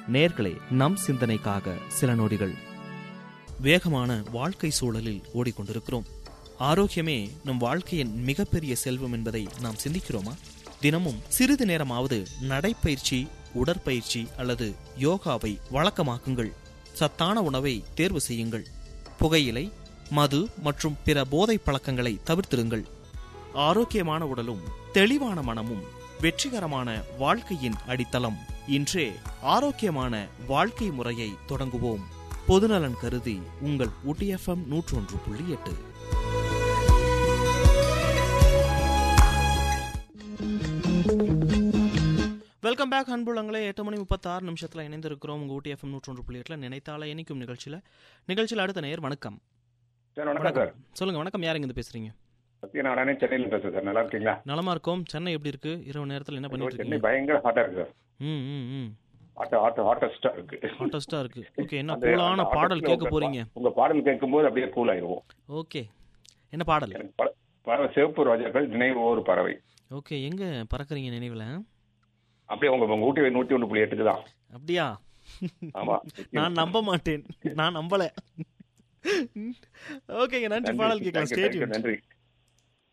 நேர்களே நம் சிந்தனைக்காக சில நொடிகள் வேகமான வாழ்க்கை சூழலில் ஓடிக்கொண்டிருக்கிறோம் ஆரோக்கியமே நம் வாழ்க்கையின் மிகப்பெரிய செல்வம் என்பதை நாம் சிந்திக்கிறோமா தினமும் சிறிது நேரமாவது நடைப்பயிற்சி உடற்பயிற்சி அல்லது யோகாவை வழக்கமாக்குங்கள் சத்தான உணவை தேர்வு செய்யுங்கள் புகையிலை மது மற்றும் பிற போதைப் பழக்கங்களை தவிர்த்திருங்கள் ஆரோக்கியமான உடலும் தெளிவான மனமும் வெற்றிகரமான வாழ்க்கையின் அடித்தளம் இன்றே ஆரோக்கியமான வாழ்க்கை முறையை தொடங்குவோம் பொதுநலன் கருதி உங்கள் ஊட்டி எஃப்எம் நூற்றொன்று புள்ளி எட்டு வெல்கம் பேக் அன்புள்ளங்களே எட்டு மணி முப்பத்தாறு நிமிஷத்தில் இணைந்திருக்கிறோம் உங்கள் ஊட்டி எஃப்எம் நூற்றொன்று புள்ளி எட்டில் நினைத்தால இணைக்கும் நிகழ்ச்சியில் நிகழ்ச்சியில் அடுத்த நேர் வணக்கம் சார் வணக்கம் சார் சொல்லுங்க வணக்கம் யார் இருந்து பேசுறீங்க சத்யநாராயணே சென்னையில் பேசுறேன் சார் நல்லா இருக்கீங்களா நலமா இருக்கோம் சென்னை எப்படி இருக்கு இரவு நேரத்தில் என்ன பண்ணிட்டு சென்னை இருக்கீங்க பயங்கர ஹாட்டா இருக்கு சார் ம் ம் ம் ஹாட் ஹாட் ஹாட்டஸ்டா இருக்கு ஹாட்டஸ்டா இருக்கு ஓகே என்ன அந்த- கூலான அந்த பாடல் hottest கேட்க உங்க போறீங்க பா- உங்க பாடல் கேட்கும்போது அப்படியே கூல் ஆயிருவோம் ஓகே என்ன பாடல் எனக்கு ப- பறவை சிவப்பு ரோஜாக்கள் நினைவு ஒரு பறவை ஓகே எங்க பறக்குறீங்க நினைவுல அப்படியே உங்க உங்க ஊட்டி நூத்தி ஒன்று புள்ளி எட்டுக்கு தான் அப்படியா ஆமா நான் நம்ப மாட்டேன் நான் நம்பல ஓகேங்க நன்றி பாடல் கேட்கலாம் Thank you, thank you, stadium நன்றி